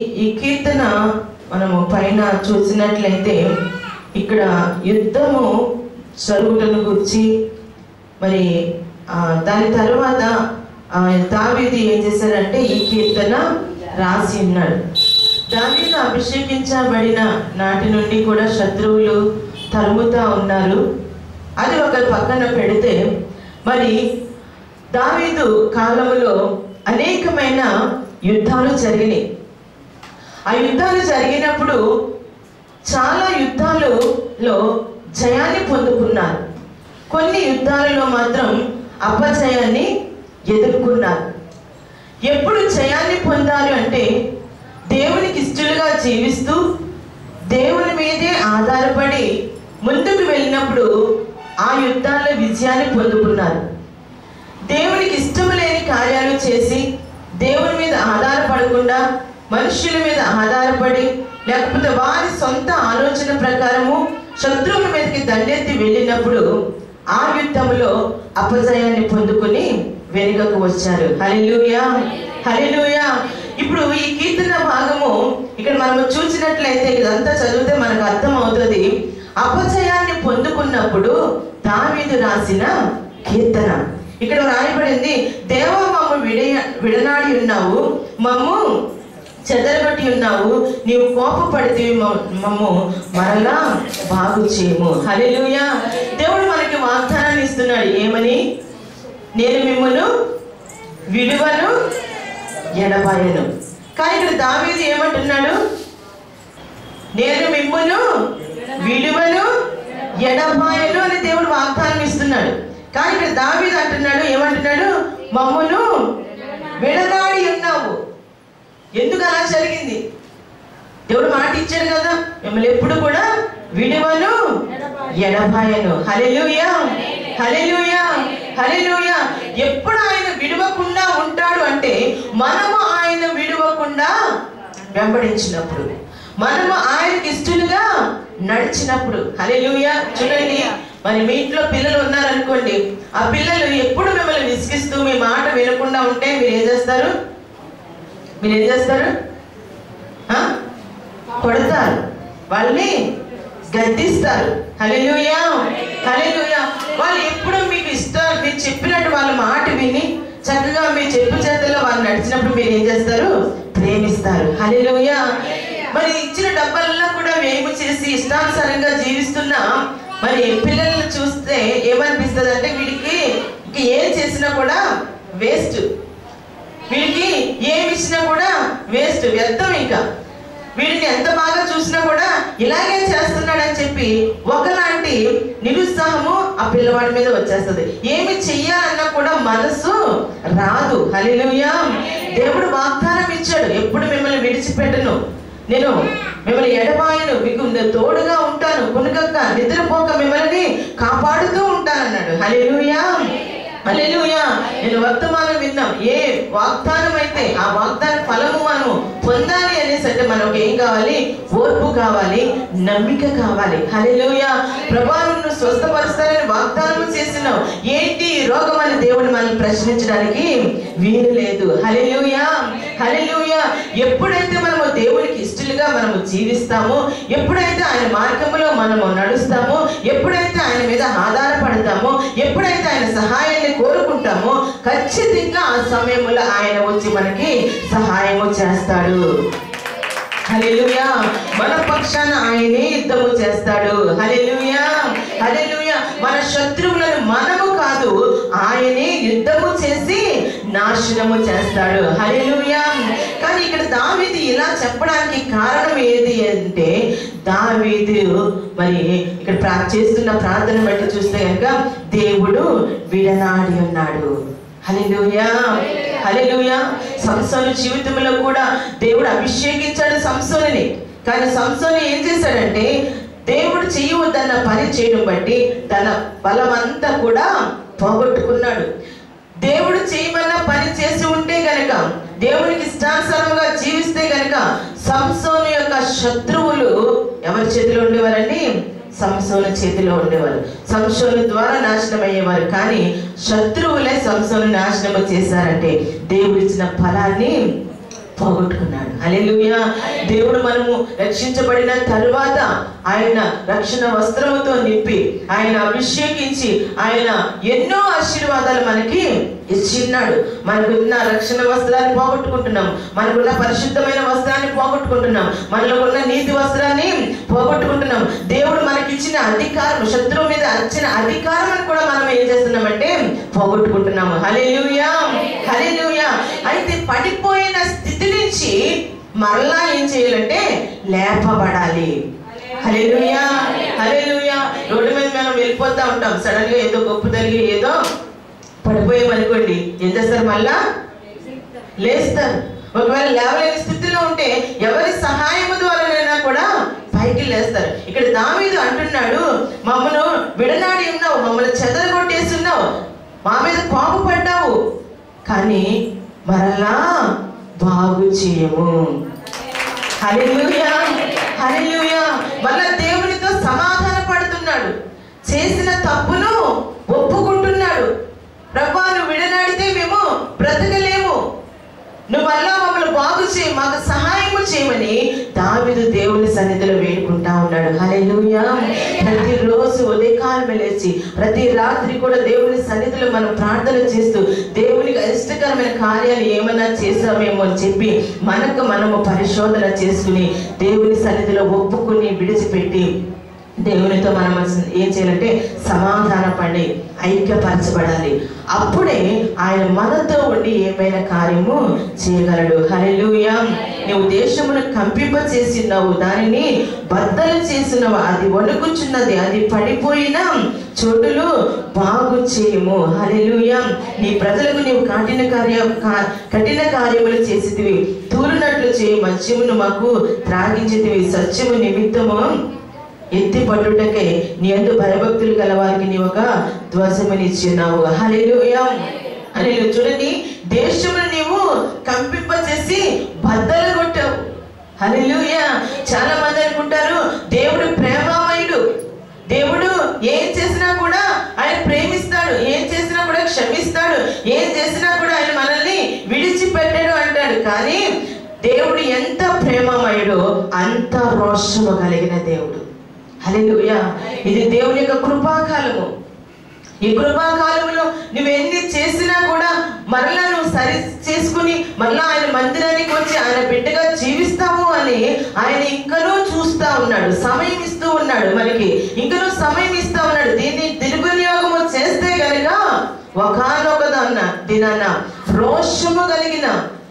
ఈ కీర్తన మనము పైన చూసినట్లయితే ఇక్కడ యుద్ధము జరుగుటను గురించి మరి ఆ, దాని తర్వాత ఆ, దావీదు ఏం చేశారంటే ఈ కీర్తన రాసి ఉన్నాడు దావీదు అభిషేకించబడిన నాటి నుండి కూడా శత్రువులు తరుముతా ఉన్నారు అది ఒక పక్కన పెడితే మరి దావీదు కాలములో అనేకమైన యుద్ధాలు జరిగినాయి ఆ యుద్ధాలు జరిగినప్పుడు చాలా యుద్ధాలలో జయాన్ని పొందుకున్నారు కొన్ని యుద్ధాలలో మాత్రం అపజయాన్ని ఎదుర్కొన్నారు ఎప్పుడు జయాన్ని పొందాలి అంటే దేవునికి ఇష్టలుగా జీవిస్తూ దేవుని మీదే ఆధారపడి ముందుకు వెళ్ళినప్పుడు ఆ యుద్ధాల్లో విజయాన్ని పొందుకున్నారు దేవునికి ఇష్టం లేని కార్యాలు చేసి దేవుని మీద ఆధారపడకుండా మనుషుల మీద ఆధారపడి లేకపోతే వారి సొంత ఆలోచన ప్రకారము శత్రువుల మీదకి దండెత్తి వెళ్ళినప్పుడు ఆ యుద్ధములో అపజయాన్ని పొందుకొని వెనుకకు వచ్చారు హలిలుయా హలిలుయా ఇప్పుడు ఈ కీర్తన భాగము ఇక్కడ మనము చూసినట్లయితే ఇదంతా చదివితే మనకు అర్థం అవుతుంది అపజయాన్ని పొందుకున్నప్పుడు దావీదు రాసిన కీర్తన ఇక్కడ రాయబడింది దేవ మమ్ము విడయ విడనాడి ఉన్నావు మమ్ము చెదరగొట్టి ఉన్నావు నీవు కోపపడితే మమ్ము మరలా బాగు చేయము హల్లెలూయా దేవుడు మనకి వాగ్దానాన్ని ఇస్తున్నాడు ఏమని నేను మిమ్మల్ని విడువను ఎడబాయను కానీ ఇక్కడ దావీదు ఏమంటున్నాడు నేను మిమ్మును విలువను ఎడబాయను అని దేవుడు వాగ్దానం ఇస్తున్నాడు కానీ ఇక్కడ దావీదు అంటున్నాడు ఏమంటున్నాడు మమ్మును విడనాడి ఉన్నావు ఎందుకు అలా జరిగింది దేవుడు మాట ఇచ్చాడు కదా మిమ్మల్ని ఎప్పుడు కూడా విడువను ఎడబాయను హలెలుయా హలెలుయా హలెలుయా ఎప్పుడు ఆయన విడవకుండా ఉంటాడు అంటే మనము ఆయన విడవకుండా వెంబడించినప్పుడు మనము ఆయనకి ఇష్టలుగా నడిచినప్పుడు హలెలుయా చూడండి మరి మీ ఇంట్లో పిల్లలు ఉన్నారనుకోండి ఆ పిల్లలు ఎప్పుడు మిమ్మల్ని విసిగిస్తూ మీ మాట వినకుండా ఉంటే మీరు ఏం చేస్తారు మీరు ఏం చేస్తారు ఆ? కొడతారు వాళ్ళని గద్దిస్తారు హల్లెలూయా హల్లెలూయా వాళ్ళు ఎప్పుడు మీకు ఇష్టం మీరు చెప్పినట్టు వాళ్ళ మాట విని చక్కగా మీ చెప్పు చేతుల్లో వాళ్ళు నడిచినప్పుడు మీరు ఏం చేస్తారు ప్రేమిస్తారు హల్లెలూయా మరి ఇచ్చిన డబ్బుల్లో కూడా వేము చేసి ఇష్టానుసారంగా జీవిస్తున్న మరి పిల్లల్ని చూస్తే ఏమనిపిస్తుంది అంటే వీడికి ఇంక ఏం చేసినా కూడా వేస్ట్ వీడికి ఏమి ఇచ్చినా కూడా వేస్ట్ వ్యర్థం ఇంకా వీడిని ఎంత బాగా చూసినా కూడా ఇలాగే చేస్తున్నాడని చెప్పి ఒకలాంటి నిరుత్సాహము ఆ పిల్లవాడి మీద వచ్చేస్తుంది ఏమి చెయ్యాలన్నా కూడా మనసు రాదు హల్లెలూయా దేవుడు వాగ్దానం ఇచ్చాడు ఎప్పుడు మిమ్మల్ని విడిచిపెట్టను నేను మిమ్మల్ని ఎడబాయను మీకు తోడుగా ఉంటాను కొనుకక్క నిద్రపోక మిమ్మల్ని కాపాడుతూ ఉంటానన్నాడు హల్లెలూయా హల్లెలూయా నేను వర్తమానం విన్నాం ఏ వాగ్దానం అయితే ఆ వాగ్దాన ఫలము మనము పొందాలి అనేసి అంటే మనకు ఏం కావాలి ఓర్పు కావాలి నమ్మిక కావాలి హల్లెలూయా ప్రభావం స్వస్థపరుస్తానని వాగ్దానం చేసినావు ఏంటి ఈ రోగం అని దేవుడు మనల్ని ప్రశ్నించడానికి వీలు లేదు హల్లెలూయా హల్లెలూయా ఎప్పుడైతే మనము దేవునికి ఇష్టలుగా మనము జీవిస్తామో ఎప్పుడైతే ఆయన మార్గంలో మనము నడుస్తామో ఎప్పుడైతే ఆయన మీద ఆధారపడతామో ఎప్పుడైతే ఆయన సహాయాన్ని కోరుకుంటామో ఖచ్చితంగా ఆ సమయంలో ఆయన వచ్చి మనకి సహాయము చేస్తాడు హల్లెలూయా మన పక్షాన ఆయనే యుద్ధము చేస్తాడు హల్లెలూయా హల్లెలూయా మన శత్రువులను మనము కాదు ఆయనే యుద్ధము చేసి నాశనము చేస్తాడు హల్లెలూయా కానీ ఇక్కడ దావీదు ఇలా చెప్పడానికి కారణం ఏది అంటే దావీదు మరి ఇక్కడ ప్రా- చేస్తున్న ప్రార్థన బట్టి చూస్తే కనుక దేవుడు విడనాడి ఉన్నాడు హల్లెలూయా హల్లెలూయా సంసోను జీవితంలో కూడా దేవుడు అభిషేకించాడు సంసోనుని కానీ సంసోను ఏం చేశాడంటే దేవుడు చేయవద్దన్న పని చేయడం బట్టి తన బలమంతా కూడా పోగొట్టుకున్నాడు దేవుడు చేయమన్న పని చేసి ఉంటే గనక దేవునికి ఇష్టానుసారంగా జీవిస్తే గనక సంసోను యొక్క శత్రువులు ఎవరి చేతిలో ఉండేవారండి సంసోను చేతిలో ఉండేవారు సంసోను ద్వారా నాశనం అయ్యేవారు కానీ శత్రువులే సంసోను నాశనం చేశారంటే దేవుడు ఇచ్చిన ఫలాన్ని పోగొట్టుకున్నాడు హల్లెలూయా దేవుడు మనము రక్షించబడిన తరువాత ఆయన రక్షణ వస్త్రముతో నింపి ఆయన అభిషేకించి ఆయన ఎన్నో ఆశీర్వాదాలు మనకి ఇచ్చిన్నాడు మనకున్న రక్షణ వస్త్రాన్ని పోగొట్టుకుంటున్నాం మనకున్న పరిశుద్ధమైన వస్త్రాన్ని పోగొట్టుకుంటున్నాం మనలో ఉన్న నీతి వస్త్రాన్ని పోగొట్టుకుంటున్నాం దేవుడు మనకిచ్చిన అధికారం శత్రువు మీద ఇచ్చిన అధికారం కూడా మనం ఏం చేస్తున్నామంటే పోగొట్టుకుంటున్నాము హల్లెలూయా హల్లెలూయా అయితే పడిపోయిన స్థితి నుంచి మరలా ఏం చేయాలంటే లేపబడాలి హల్లెలూయా హల్లెలూయా రోడ్డు మీద మనం వెళ్ళిపోతా ఉంటాం సడన్ గా ఏదో గొప్ప తగిలి ఏదో పడిపోయామనుకోండి ఏం చేస్తారు మళ్ళా లేస్తారు ఒకవేళ లేవలేని స్థితిలో ఉంటే ఎవరి సహాయము ద్వారానైనా కూడా పైకి లేస్తారు ఇక్కడ దావీదు అంటున్నాడు మమ్మను విడనాడి ఉన్నావు మమ్మల్ని చెదరగొట్టేసి ఉన్నావు మా మీద పాము పడ్డావు కానీ మరలా బాగు చేయము హల్లెలూయా హల్లెలూయా మళ్ళా దేవునితో సమాధాన పడుతున్నాడు చేసిన తప్పును ఒప్పుకుంటున్నాడు ప్రభా నువ్వు విడనాడితే మేము బ్రతకలేము నువ్వు మళ్ళా మమ్మల్ని బాగు చేయి మాకు సహాయము చేయమని దావిదు దేవుని సన్నిధిలో వేడుకుంటా ఉన్నాడు హల్లెలూయా ప్రతి రోజు ఉదయకాలం లేచి ప్రతి రాత్రి కూడా దేవుని సన్నిధిలో మనం ప్రార్థన చేస్తూ దేవునికి ఇష్టకరమైన కార్యాలు ఏమైనా చేసామేమో అని చెప్పి మనకు మనము పరిశోధన చేసుకుని దేవుని సన్నిధిలో ఒప్పుకుని విడిచిపెట్టి దేవునితో మనం ఏం చేయాలంటే సమాధాన పడి ఐక్యపరచబడాలి అప్పుడే ఆయన మనతో ఉండి ఏమైనా కార్యము చేయగలడు హల్లెలూయా నువ్వు దేశమును కంపింప చేసినావు దానిని బద్దలు చేసినావు అది వణుకుచున్నది అది పడిపోయిన చోటులు బాగు చేయము హల్లెలూయా నీ ప్రజలకు నీవు కఠిన కార్య కా- కఠిన కార్యములు చేసితివి తూరునట్లు చేయి మత్స్యమును మాకు త్రాగించితివి సత్యము నిమిత్తము ఎత్తి పట్టుటకే నీ అందు భయభక్తులు గల వారికి నీ ఒక ధ్వజమునిచ్చినావు హల్లెలూయా హల్లెలూయా చూడండి దేశమును నీవు కంపింపచేసి బద్దలు కొట్టావు హల్లెలూయా చాలా మంది అనుకుంటారు దేవుడు ప్రేమమయుడు దేవుడు ఏం చేసినా కూడా ఆయన ప్రేమిస్తాడు ఏం చేసినా కూడా క్షమిస్తాడు ఏం చేసినా కూడా ఆయన మనల్ని విడిచిపెట్టాడు అంటాడు కానీ దేవుడు ఎంత ప్రేమమయుడో అంత రోషము కలిగిన దేవుడు హల్లెలూయా ఇది దేవుని యొక్క కృపాకాలము ఈ కృపాకాలంలో నువ్వెన్ని చేసినా కూడా మరలా నువ్వు సరి చేసుకుని మరలా ఆయన మందిరానికి వచ్చి ఆయన బిడ్డగా జీవిస్తావు అని ఆయన ఇంకనూ చూస్తా ఉన్నాడు సమయం ఇస్తూ ఉన్నాడు మనకి ఇంకనూ సమయం ఇస్తా ఉన్నాడు దీన్ని దుర్వినియోగము చేస్తే గనక ఒకనొక దాన్న దినాన రోషము కలిగిన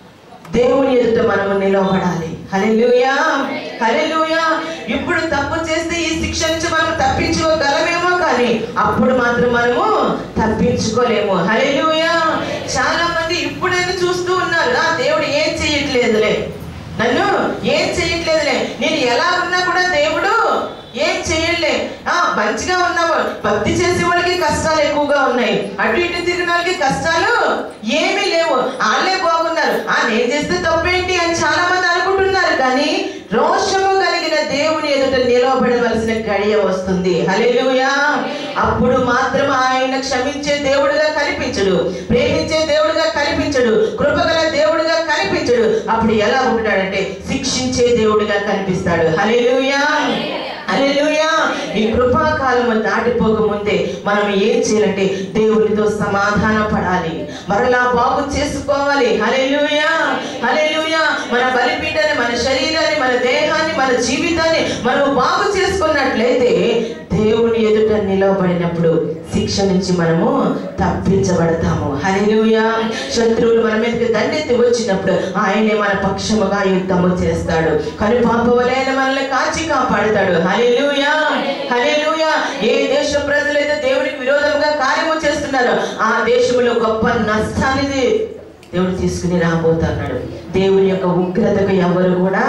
దేవుని ఎదుట మనము నిలవబడాలి హల్లెలూయా హల్లెలూయా ఇప్పుడు తప్పు చేస్తే ఈ శిక్ష నుంచి మనం తప్పించుకోగలమేమో కానీ అప్పుడు మాత్రం మనము తప్పించుకోలేము హల్లెలూయా చాలా మంది ఇప్పుడైనా చూస్తూ ఉన్నారు ఆ దేవుడు ఏం చేయట్లేదులే నన్ను ఏం చేయట్లేదులే నేను ఎలా ఉన్నా కూడా దేవుడు ఏం చేయలే ఆ మంచిగా ఉన్నావు భక్తి చేసే వాళ్ళకి కష్టాలు ఎక్కువగా ఉన్నాయి అటు ఇటు తిరిగిన వాళ్ళకి కష్టాలు ఏమీ లేవు వాళ్ళే బాగున్నారు ఆ నేను చేస్తే తప్పేంటి అని చాలా మంది అనుకుంటున్నారు కానీ రోషము కలిగిన దేవుని ఎదుట నిలవబడవలసిన గడియ వస్తుంది హల్లెలూయా అప్పుడు మాత్రం ఆయన క్షమించే దేవుడుగా కనిపించడు ప్రేమించే దేవుడుగా కనిపించడు కృపగల దేవుడుగా కనిపించడు అప్పుడు ఎలా ఉంటాడంటే శిక్షించే దేవుడిగా కనిపిస్తాడు హల్లెలూయా హల్లెలూయా ఈ కృపాకాలము దాటిపోక ముందే మనం ఏం చేయాలంటే దేవునితో సమాధాన పడాలి మరలా బాగు చేసుకోవాలి హల్లెలూయా హల్లెలూయా మన బలిపీఠాన్ని మన శరీరాన్ని మన దేహాన్ని మన జీవితాన్ని మనం బాగు చేసుకున్నట్లయితే దేవుని ఎదుట నిలవబడినప్పుడు శిక్ష నుంచి మనము తప్పించబడతాము హల్లెలూయా శత్రువులు మన మీదకి దండెత్తి వచ్చినప్పుడు ఆయనే మన పక్షముగా యుద్ధము చేస్తాడు కానీ పాపవలైన మనల్ని కాచి కాపాడుతాడు హల్లెలూయా హల్లెలూయా ఏ దేశ ప్రజలైతే దేవునికి విరోధంగా కార్యము చేస్తున్నారో ఆ దేశంలో గొప్ప నష్టాన్ని దేవుడు తీసుకుని రాబోతున్నాడు దేవుని యొక్క ఉగ్రతకు ఎవరు కూడా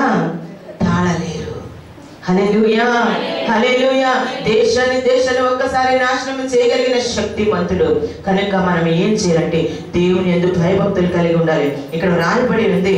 తాళలేరు హల్లెలూయా హల్లెలూయా దేశాన్ని దేశాన్ని ఒక్కసారి నాశనం చేయగలిగిన శక్తిమంతుడు కనుక మనం ఏం చేయాలంటే దేవుని ఎందుకు భయభక్తులు కలిగి ఉండాలి ఇక్కడ రాయబడి ఉంది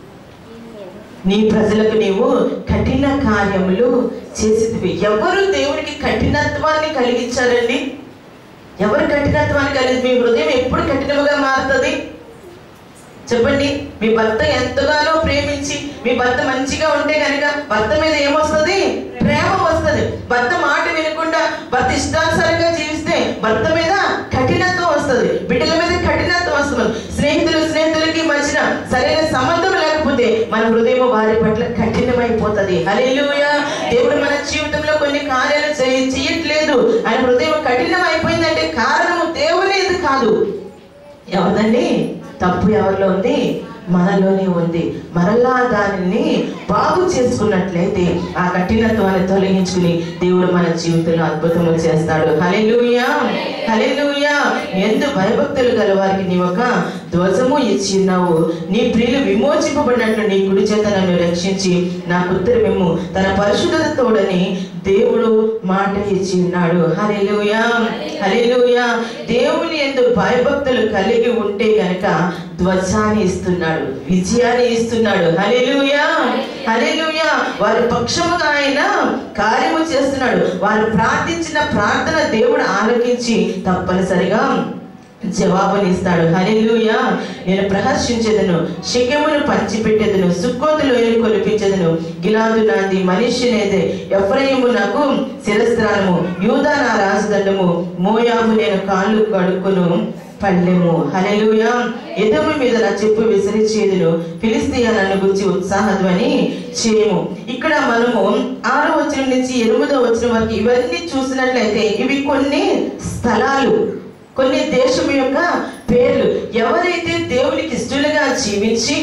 నీ ప్రజలకు నీవు కఠిన కార్యములు చేసేది ఎవరు దేవునికి కఠినత్వాన్ని కలిగించారండి ఎవరు కఠినత్వాన్ని కలిగి మీ హృదయం ఎప్పుడు కఠినముగా మారుతుంది చెప్పండి మీ భర్త ఎంతగానో ప్రేమించి మీ భర్త మంచిగా ఉంటే కనుక భర్త మీద ఏమొస్తుంది ప్రేమ వస్తుంది భర్త మాట వినకుండా భర్త ఇష్టానుసారంగా జీవిస్తే భర్త మీద కఠినత్వం వస్తుంది బిడ్డల మీద కఠినత్వం వస్తుంది స్నేహితులు స్నేహితులకి మధ్యన సరైన సంబంధం లేకపోతే మన హృదయం వారి పట్ల కఠినమైపోతుంది హల్లెలూయా దేవుడు మన జీవితంలో కొన్ని కార్యాలు చేయ- చేయట్లేదు ఆయన హృదయం కఠినం అయిపోయిందంటే కారణము దేవునేది కాదు ఎవరిదండి తప్పు ఎవరిలో ఉంది మనలోనే ఉంది మరలా దానిని బాగు చేసుకున్నట్లయితే ఆ కఠినత్వాన్ని తొలగించుకుని దేవుడు మన జీవితంలో అద్భుతములు చేస్తాడు హల్లెలూయా హల్లెలూయా ఎందు భయభక్తులు గల వారికి నీ ఒక ధ్వజము ఇచ్చిన్నావు నీ ప్రియులు విమోచింపబడినట్లు నీ కుడి చేత నన్ను రక్షించి నా ఉత్తరమేమో తన పరిశుద్ధత తోడని దేవుడు మాట ఇచ్చి ఉన్నాడు హల్లెలూయా హల్లెలూయా దేవుని ఎందు భయభక్తులు కలిగి ఉంటే గనక ధ్వజాన్ని ఇస్తున్నాడు విజయాన్ని ఇస్తున్నాడు హల్లెలూయా హల్లెలూయా వారి పక్షముగా ఆయన కార్యము చేస్తున్నాడు వారు ప్రార్థించిన ప్రార్థన దేవుడు ఆలకించి తప్పనిసరిగా జవాబునిస్తాడు హల్లెలూయా నేను ప్రహర్షించేదను శిఖమును పంచిపెట్టేదను సుక్కోతులు కొలిపించేదను గిలాదు నాది మనిషినేదే ఎఫ్రయిము నాకు శిరస్త్రానము యూదా నా రాజదండము మోయాబు నేను కాళ్ళు కడుక్కును పళ్ళెము హల్లెలూయా ఎదము మీద నా చెప్పు విసిరిచేదును ఫిలిస్తీయ నన్ను గురించి ఉత్సాహధ్వని చేయము ఇక్కడ మనము ఆరో వచనం నుంచి ఎనిమిదో వచనం వరకు ఇవన్నీ చూసినట్లయితే ఇవి కొన్ని స్థలాలు కొన్ని దేశం యొక్క పేర్లు ఎవరైతే దేవునికి ఇష్టలుగా జీవించి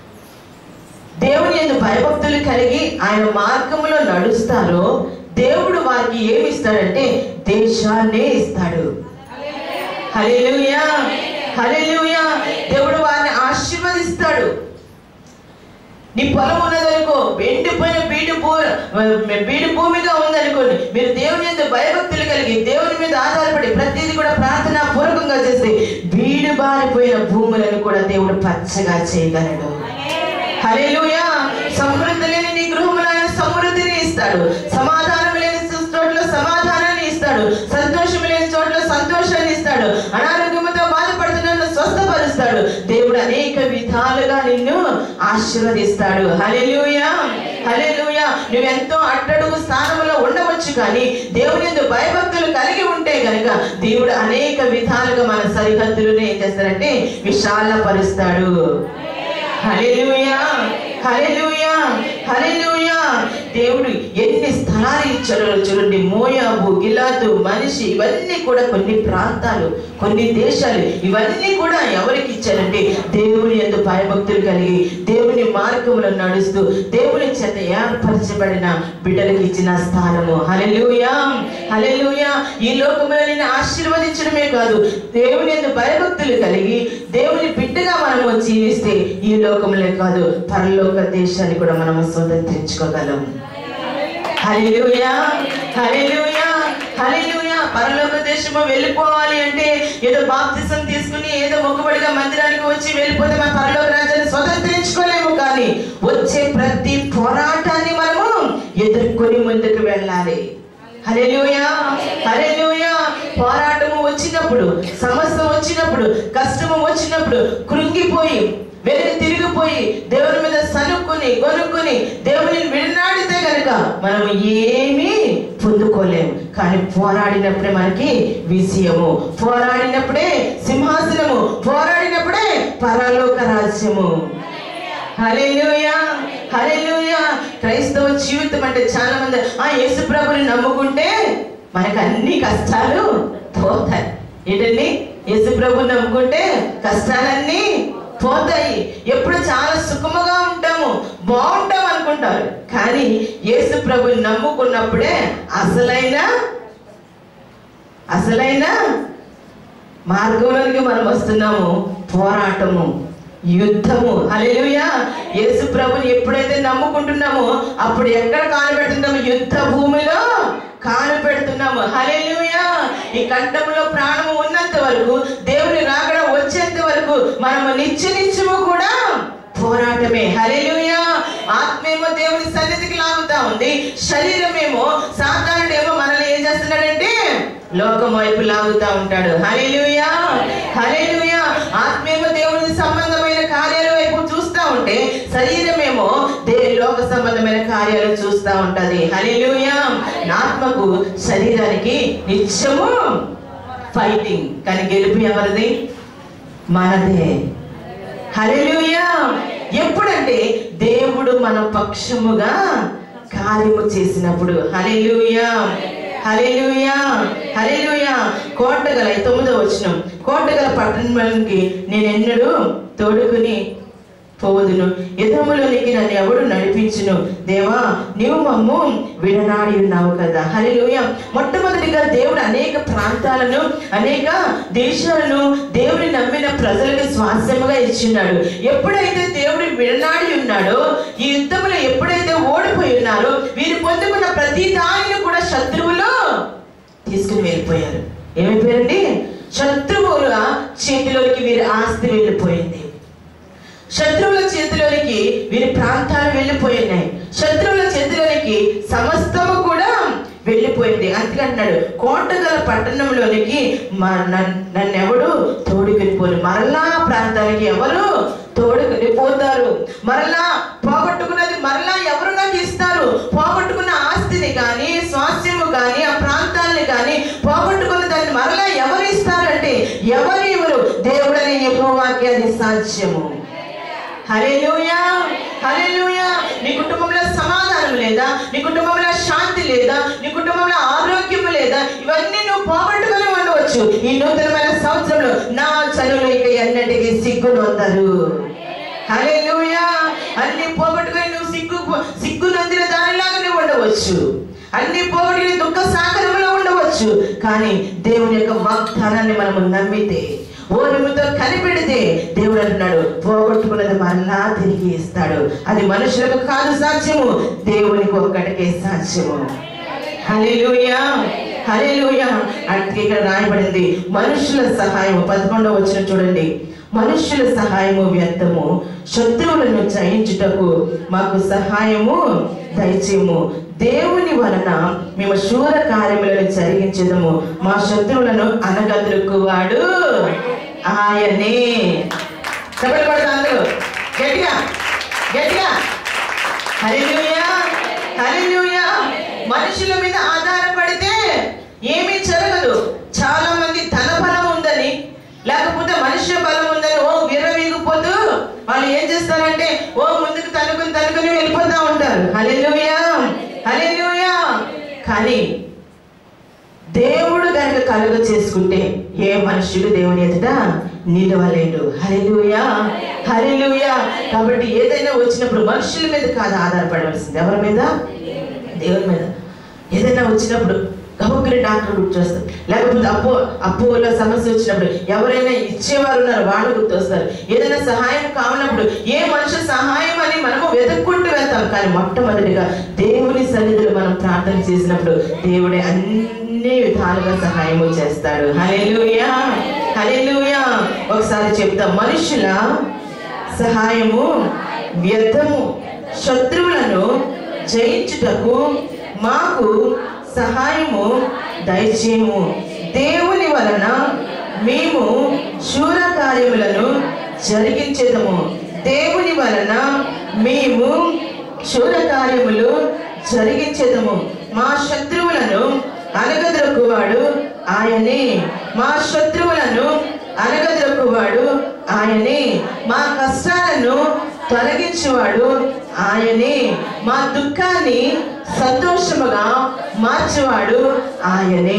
దేవుని యొక్క భయభక్తులు కలిగి ఆయన మార్గంలో నడుస్తారో దేవుడు వారికి ఏమి ఇస్తాడంటే దేశాన్నే ఇస్తాడు హల్లెలూయా హల్లెలూయా దేవుడు వారిని ఆశీర్వదిస్తాడు నీ పొలం ఉన్నదనుకో ఎండిపోయిన బీడు భూ బీడు భూమిగా ఉందనుకోండి మీరు దేవుని మీద భయభక్తులు కలిగి దేవుని మీద ఆధారపడి ప్రతిదీ కూడా ప్రార్థన పూర్వకంగా చేస్తే బీడు బారిపోయిన భూములను కూడా దేవుడు పచ్చగా చేయగలడు హల్లెలూయా సమృద్ధి లేని నీ గృహములో ఆయన సమృద్ధిని ఇస్తాడు సమాధానం లేని చోట్ల సమాధానాన్ని ఇస్తాడు సంతోషం లేని చోట్ల సంతోషాన్ని ఇస్తాడు అనారోగ్యంతో బాధపడుతున్న స్వస్థపరుస్తాడు దేవుడు అనేక విధాలుగా నిన్ను ఆశీర్వదిస్తాడు హల్లెలూయా హల్లెలూయా నువ్వెంతో అట్టడుగు స్థానంలో ఉండవచ్చు కానీ దేవుని యందు భయభక్తులు కలిగి ఉంటే గనుక దేవుడు అనేక విధాలుగా మన సరిహద్దులను ఏం చేస్తారంటే విశాలపరుస్తాడు హల్లెలూయా హల్లెలూయా హల్లెలూయా దేవుడు ఎన్ని స్థలాలు ఇచ్చాడో చూడండి మోయాబు గిలాదు మనిషి ఇవన్నీ కూడా కొన్ని ప్రాంతాలు కొన్ని దేశాలు ఇవన్నీ కూడా ఎవరికి ఇచ్చారంటే దేవుని ఎందు భయభక్తులు కలిగి దేవుని మార్గంలో నడుస్తూ దేవుని చేత ఏర్పరచబడిన బిడ్డలకు ఇచ్చిన స్థానము హల్లెలూయా హల్లెలూయా ఈ లోకంలో నేను ఆశీర్వదించడమే కాదు దేవుని ఎందు భయభక్తులు కలిగి దేవుని బిడ్డగా మనము జీవిస్తే ఈ లోకంలో కాదు పరలోక దేశాన్ని కూడా మనము స్వతంత్రించుకోగలం హల్లెలూయా హల్లెలూయా హల్లెలూయా పరలోక దేశము వెళ్ళిపోవాలి అంటే ఏదో బాప్తిసం తీసుకుని ఏదో మొక్కుబడిగా మందిరానికి వచ్చి వెళ్ళిపోతే మన పరలోక రాజ్యాన్ని స్వతంత్రించుకోలేము కానీ వచ్చే ప్రతి పోరాటాన్ని మనము ఎదుర్కొని ముందుకు వెళ్ళాలి హల్లెలూయా హల్లెలూయా పోరాటము వచ్చినప్పుడు సమస్య వచ్చినప్పుడు కష్టము వచ్చినప్పుడు కృంగిపోయి వెనక్కి తిరిగిపోయి దేవుని మీద సనుక్కుని కొనుక్కుని దేవుని విడనాడితే గనుక మనం ఏమీ పొందుకోలేము కానీ పోరాడినప్పుడే మనకి విజయము పోరాడినప్పుడే సింహాసనము పోరాడినప్పుడే పరలోక రాజ్యము హల్లెలూయా హల్లెలూయా క్రైస్తవ జీవితం అంటే చాలా మంది ఆ యేసు ప్రభుని నమ్ముకుంటే మనకు అన్ని కష్టాలు పోతాయి ఏంటండి యేసు ప్రభుని నమ్ముకుంటే కష్టాలన్నీ పోతాయి ఎప్పుడు చాలా సుఖముగా ఉంటాము బాగుంటాం అనుకుంటారు కానీ యేసు ప్రభుని నమ్ముకున్నప్పుడే అసలైన అసలైన మార్గంలోనికి మనం వస్తున్నాము పోరాటము యుద్ధము హల్లెలూయా యేసు ప్రభుని ఎప్పుడైతే నమ్ముకుంటున్నామో అప్పుడు ఎక్కడ కాలు పెడుతున్నాము యుద్ధ భూమిలో కాలు పెడుతున్నాము హల్లెలూయా ఈ కంఠంలో ప్రాణము ఉన్నంత వరకు దేవుని రాకడ వచ్చేంత వరకు మనము నిత్య నిత్యము కూడా పోరాటమే హల్లెలూయా ఆత్మేమో దేవుని సన్నిధికి లాగుతా ఉంది శరీరమేమో సాధారణేమో మనల్ని ఏం చేస్తున్నాడంటే లోకం వైపు లాగుతా ఉంటాడు హల్లెలూయా హల్లెలూయా ఆత్మేమో దేవుని సంబంధమైన కార్యాలు ఉంటే శరీరమేమో దేని లోక సంబంధమైన కార్యాలు చూస్తా ఉంటది హల్లెలూయా ఆత్మకు శరీరానికి నిత్యము ఫైటింగ్ కానీ గెలుపు ఎవరిది మనదే హల్లెలూయా ఎప్పుడంటే దేవుడు మన పక్షముగా కార్యము చేసినప్పుడు హల్లెలూయా హల్లెలూయా హల్లెలూయా కోటగల తొమ్మిదో వచ్చిన కోటగల పట్టణానికి నేను ఎన్నడూ తోడుకుని పోవదును యుధములోనికి నన్ను ఎవడు నడిపించును దేవా నీవు మమ్ము విడనాడి ఉన్నావు కదా హల్లెలూయ మొట్టమొదటిగా దేవుడు అనేక ప్రాంతాలను అనేక దేశాలను దేవుని నమ్మిన ప్రజలకు స్వాస్థ్యముగా ఇచ్చిన్నాడు ఎప్పుడైతే దేవుడు విడనాడి ఉన్నాడో ఈ యుద్ధంలో ఎప్పుడైతే ఓడిపోయి ఉన్నారో వీరు పొందుకున్న ప్రతి దానిని కూడా శత్రువులు తీసుకుని వెళ్ళిపోయారు ఏమైపోయారండి శత్రువుల చేతిలోకి వీరి ఆస్తి వెళ్ళిపోయింది శత్రువుల చేతిలోనికి వీరి ప్రాంతాలు వెళ్ళిపోయినాయి శత్రువుల చేతిలోనికి సమస్తము కూడా వెళ్ళిపోయింది అందుకంటున్నాడు కోటగల పట్టణంలోనికి మా నన్- నన్నెవడు తోడుకొని మరలా ఆ ప్రాంతానికి ఎవరు తోడుకొని పోతారు మరలా పోగొట్టుకున్నది మరలా ఎవరు నాకు ఇస్తారు పోగొట్టుకున్న ఆస్తిని కానీ స్వాస్థ్యము కానీ ఆ ప్రాంతాలని కానీ పోగొట్టుకున్న దాన్ని మరలా ఎవరు ఇస్తారంటే ఎవరు ఎవరు దేవుడని యెహోవాకి అది సాధ్యము హల్లెలూయా హల్లెలూయా నీ కుటుంబంలో సమాధానం లేదా నీ కుటుంబంలో శాంతి లేదా నీ కుటుంబంలో ఆరోగ్యం లేదా ఇవన్నీ నువ్వు పోగొట్టుకొని ఉండవచ్చు ఈ నూతనమైన సంవత్సరంలో నా చదువులు ఇక ఎన్నటికీ సిగ్గులు వస్తారు హల్లెలూయా అన్ని పోగొట్టుకొని నువ్వు సిగ్గు సిగ్గు నొందిన దానిలాగా నువ్వు ఉండవచ్చు అన్ని పోగొట్టుకుని దుఃఖ సాగరంలో ఉండవచ్చు కానీ దేవుని యొక్క వాగ్దానాన్ని మనము నమ్మితే ఓరిమితో కనిపెడితే దేవుడు అంటున్నాడు పోగొట్టుకున్నది మరలా తిరిగి ఇస్తాడు అది మనుషులకు కాదు సాధ్యము దేవునికి ఒక్కటికే సాధ్యము హల్లెలూయా హల్లెలూయా అంటే ఇక్కడ రాయబడింది మనుషుల సహాయము పదకొండవ వచ్చిన చూడండి మనుష్యుల సహాయము వ్యర్థము శత్రువులను జయించుటకు మాకు సహాయము దయచేయము దేవుని వలన మేము శూర కార్యములను జరిగించదము మా శత్రువులను అనగదురుకువాడు ఆయనే చెప్పలు పడతా అందరూ గట్టిగా గట్టిగా హల్లెలూయా హల్లెలూయా మనుషుల మీద ఆధారపడితే ఏమీ జరగదు చాలా మంది ధన బలం ఉందని లేకపోతే మనుష్య బలం ఉందని ఓ విర్రవీగిపోతూ వాళ్ళు ఏం చేస్తారంటే ఓ ముందుకు తనుకుని తనుకుని వెళ్ళిపోతా ఉంటారు హల్లెలూయా హల్లెలూయా కానీ దేవుడు కనుక కలుగ చేసుకుంటే ఏ మనుష్యుడు దేవుని ఎదుట నిలవలేడు హరిలుయా హరిలుయా కాబట్టి ఏదైనా వచ్చినప్పుడు మనుషుల మీద కాదు ఆధారపడవలసింది ఎవరి మీద దేవుని మీద ఏదైనా వచ్చినప్పుడు గబుక్కుని డాక్టర్ గుర్తు వస్తారు లేకపోతే అప్పు అప్పులో సమస్య వచ్చినప్పుడు ఎవరైనా ఇచ్చేవారు ఉన్నారు వాళ్ళు గుర్తొస్తారు ఏదైనా సహాయం కావాలన్నప్పుడు ఏ మనిషి సహాయం అని మనము వెతుక్కుంటూ వెళ్తాం కానీ మొట్టమొదటిగా దేవుని సన్నిధిలో మనం ప్రార్థన చేసినప్పుడు దేవుడే అన్ని విధాలుగా సహాయము చేస్తాడు హల్లెలూయా హల్లెలూయా ఒకసారి చెప్తాం మనుషుల సహాయము వ్యర్థము శత్రువులను జయించుటకు మాకు సహాయము దయచేయము దేవుని వలన మేము శూర కార్యములను జరిగించేదము దేవుని వలన మేము శూర కార్యములు జరిగించేదము మా శత్రువులను అనగదొక్కువాడు ఆయనే మా శత్రువులను అనగదొక్కువాడు ఆయనే మా కష్టాలను తొలగించేవాడు ఆయనే మా దుఃఖాన్ని సంతోషముగా మార్చేవాడు ఆయనే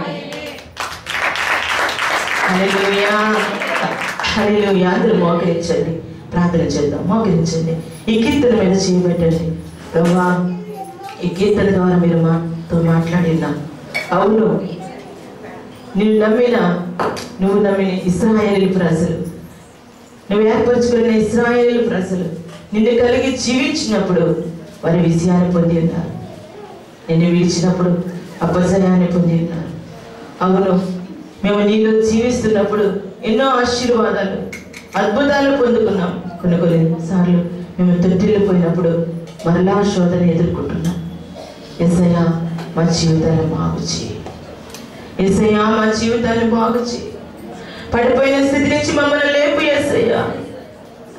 హల్లెలూయా హల్లెలూయా అందరూ మోకరించండి ప్రార్థన చేద్దాం మోకరించండి ఈ కీర్తన మీద చేయబెట్టండి ప్రభా ఈ కీర్తన ద్వారా మీరు మాతో మాట్లాడినా అవును నిన్ను నమ్మిన నువ్వు నమ్మిన ఇస్రాయేలీ ప్రజలు నువ్వు ఏర్పరచుకున్న ఇస్రాయేలీ ప్రజలు నిన్ను కలిగి జీవించినప్పుడు వారి విజయాన్ని పొంది ఉన్నారు నిన్ను విడిచినప్పుడు అపజయాన్ని పొంది ఉన్నారు అవును మేము నీలో జీవిస్తున్నప్పుడు ఎన్నో ఆశీర్వాదాలు అద్భుతాలు పొందుకున్నాం కొన్ని కొన్ని సార్లు మేము తొట్టిల్లిపోయినప్పుడు మరలా శోధన ఎదుర్కొంటున్నాం ఎసయ్యా మా జీవితాన్ని బాగు చేయి ఎసయ్యా మా జీవితాన్ని బాగు చేయి పడిపోయిన స్థితి నుంచి మమ్మల్ని లేపు ఎసయ్యా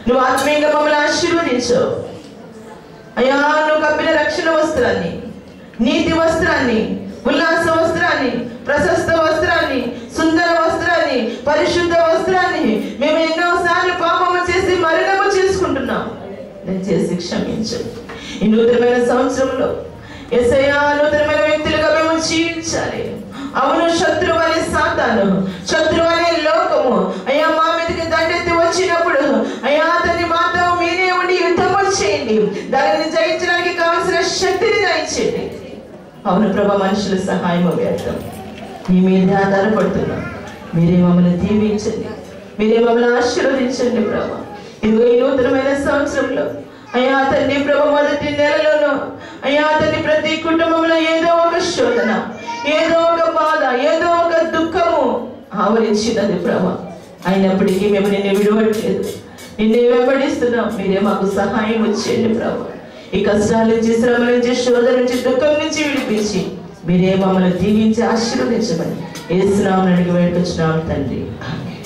నువ్వు ఆత్మీయంగా మమ్మల్ని ఆశీర్వదించవు అయ్యా నువ్వు కప్పిన రక్షణ వస్త్రాన్ని నీతి వస్త్రాన్ని ఉల్లాస వస్త్రాన్ని ప్రశస్త వస్త్రాన్ని సుందర వస్త్రాన్ని పరిశుద్ధ వస్త్రాన్ని మేము ఎన్నో సార్లు పాపము చేసి మరణము చేసుకుంటున్నాం దయచేసి క్షమించు ఈ నూతనమైన సంవత్సరంలో ఎసయా నూతనమైన వ్యక్తులుగా మేము జీవించాలి అవును శత్రువు అనే సాతాను శత్రువు అనే లోకము అయ్యా మా మీదకి దండెత్తి వచ్చినప్పుడు అయ్యా అతన్ని మాత్రం మీరే ఉండి యుద్ధము చేయండి దానిని జయించడానికి కావలసిన శక్తిని దయచేయండి అవును ప్రభా మనుషుల సహాయం వ్యర్థం మీ మీదే ఆధారపడుతున్నాం మీరే మమ్మల్ని దీవించండి మీరే మమ్మల్ని ఆశీర్వదించండి ప్రభా ఇదిగో ఈ నూతనమైన సంవత్సరంలో అయ్యా తండ్రి ప్రభు మొదటి నెలలోనూ అయ్యా తండ్రి ప్రతి కుటుంబంలో ఏదో ఒక శోధన ఏదో ఒక బాధ ఏదో ఒక దుఃఖము ఆవరించినది ప్రభా అయినప్పటికీ మేము నిన్ను విడవట్లేదు నిన్నే వెంబడిస్తున్నాం మీరే మాకు సహాయం వచ్చేయండి ప్రభా ఈ కష్టాల నుంచి శ్రమ నుంచి శోధన నుంచి దుఃఖం నుంచి విడిపించి మీరే మమ్మల్ని దీవించి ఆశీర్వదించమని ఏ స్నామం అడిగి వెళ్ళొచ్చినాం తండ్రి ఆమేన్.